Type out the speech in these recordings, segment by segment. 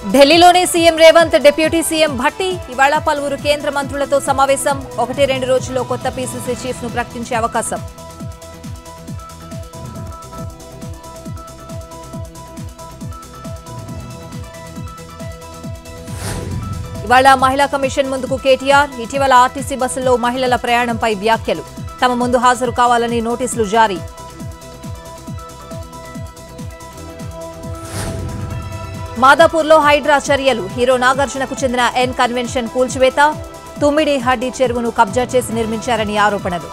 ఢిల్లీలోని CM Revanth deputy CM Bhatti ఇవాళ పలువురు కేంద్ర మంత్రులతో సమావేశం ఒకటి రెండు రోజుల్లో కొత్త పీసీసీ చీఫ్ ను ప్రకటించే అవకాశం ఇవాళ మహిళా కమిషన్ ముందుకు కేటీఆర్ ఇటీవల ఆర్టీసీ బస్సుల్లో మహిళల ప్రయాణంపై వ్యాఖ్యలు తమ ముందు హాజరు కావాలని నోటీసులు జారీ మాదాపూర్లో హైడ్రా చర్యలు హీరో నాగార్జునకు చెందిన ఎన్ కన్వెన్షన్ కూల్చివేత తుమ్మిడి హడ్డీ చెరువును కబ్జా చేసి నిర్మించారని ఆరోపణలు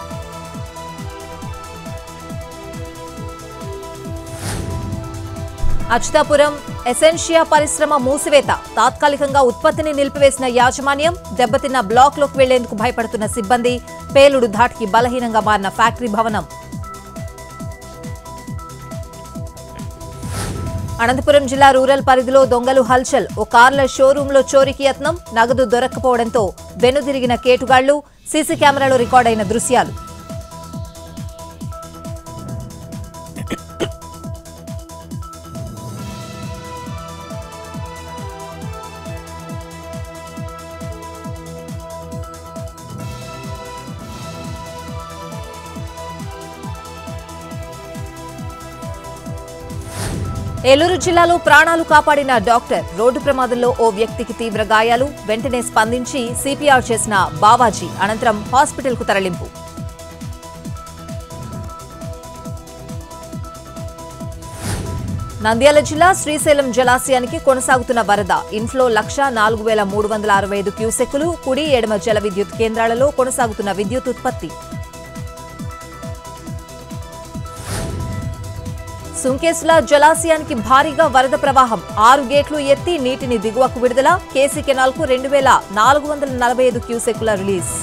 అచ్యుతాపురం ఎసెన్షియా పరిశ్రమ మూసివేత తాత్కాలికంగా ఉత్పత్తిని నిలిపివేసిన యాజమాన్యం దెబ్బతిన్న బ్లాక్లోకి వెళ్లేందుకు భయపడుతున్న సిబ్బంది పేలుడు ధాటికి బలహీనంగా మారిన ఫ్యాక్టరీ భవనం అనంతపురం జిల్లా రూరల్ పరిధిలో దొంగలు హల్చల్ ఓ కార్ల షోరూంలో చోరీకి యత్నం నగదు దొరక్కపోవడంతో వెనుదిరిగిన కేటుగాళ్లు సీసీ కెమెరాలో రికార్డైన దృశ్యాలు ఏలూరు జిల్లాలో ప్రాణాలు కాపాడిన డాక్టర్ రోడ్డు ప్రమాదంలో ఓ వ్యక్తికి తీవ్ర గాయాలు వెంటనే స్పందించి సిపిఆర్ చేసిన బావాజీ అనంతరం హాస్పిటల్కు తరలింపు నంద్యాల జిల్లా శ్రీశైలం జలాశయానికి కొనసాగుతున్న వరద ఇన్ఫ్లో లక్ష నాలుగు వేల మూడు వందల అరవై ఐదు క్యూసెక్కులు కుడి ఎడమ జల విద్యుత్ కేంద్రాలలో కొనసాగుతున్న విద్యుత్ ఉత్పత్తి సుంకేసుల జలాశయానికి భారీగా వరద ప్రవాహం ఆరు గేట్లు ఎత్తి నీటిని దిగువకు విడుదల కేసీ కెనాల్కు రెండు వేల నాలుగు వందల నలభై ఐదు క్యూసెక్కుల రిలీజ్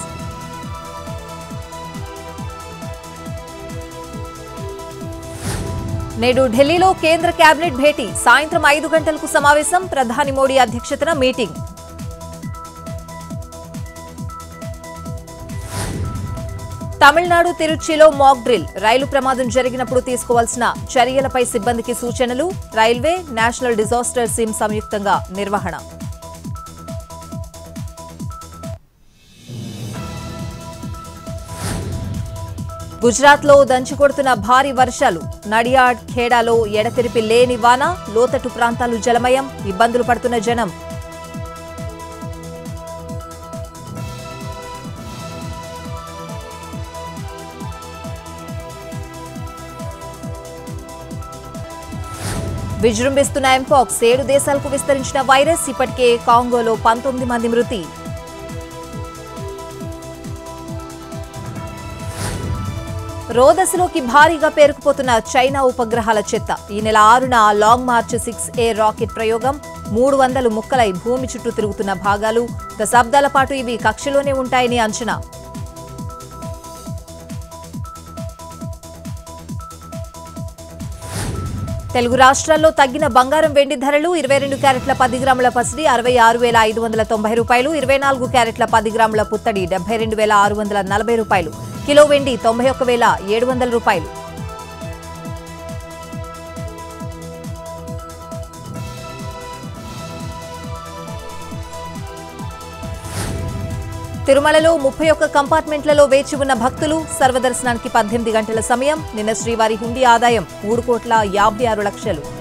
నేడు ఢిల్లీలో కేంద్ర కేబినెట్ భేటీ సాయంత్రం ఐదు గంటలకు సమావేశం ప్రధాని మోడీ అధ్యక్షతన మీటింగ్ తమిళనాడు తిరుచిలో మాక్ డ్రిల్ రైలు ప్రమాదం జరిగినప్పుడు తీసుకోవాల్సిన చర్యలపై సిబ్బందికి సూచనలు రైల్వే నేషనల్ డిజాస్టర్ సిమ్ సంయుక్తంగా నిర్వహణ గుజరాత్లో దంచుకొడుతున్న భారీ వర్షాలు నడియాడ్ ఖేడాలో ఎడతెరిపి లేని వాన లోతట్టు ప్రాంతాలు జలమయం ఇబ్బందులు పడుతున్న జనం విజృంభిస్తున్న ఎంపాక్స్ ఏడు దేశాలకు విస్తరించిన వైరస్ ఇప్పటికే కాంగోలో పంతొమ్మిది మంది మృతి రోదస్లోకి భారీగా పేరుకుపోతున్న చైనా ఉపగ్రహాల చెత్త ఈ నెల ఆరున Long March six A rocket ప్రయోగం మూడు వందలు ముక్కలై భూమి చుట్టూ తిరుగుతున్న భాగాలు దశాబ్దాల పాటు ఇవి కక్షలోనే ఉంటాయని అంచనా తెలుగు రాష్ట్రాల్లో తగ్గిన బంగారం వెండి ధరలు ఇరవై రెండు క్యారెట్ల పది గ్రాముల పసిడి అరవై ఆరు వేల ఐదు వందల తొంభై రూపాయలు ఇరవై నాలుగు క్యారెట్ల పది గ్రాముల పుత్తడి డెబ్బై రెండు వేల ఆరు వందల నలభై రూపాయలు కిలో వెండి తొంభై ఒక్క వేల ఏడు వందల రూపాయలు తిరుమలలో ముప్పై ఒక్క కంపార్ట్మెంట్లలో వేచి ఉన్న భక్తులు సర్వదర్శనానికి పద్దెనిమిది గంటల సమయం నిన్న శ్రీవారి హుండీ ఆదాయం మూడు కోట్ల యాభై ఆరు లక్షలు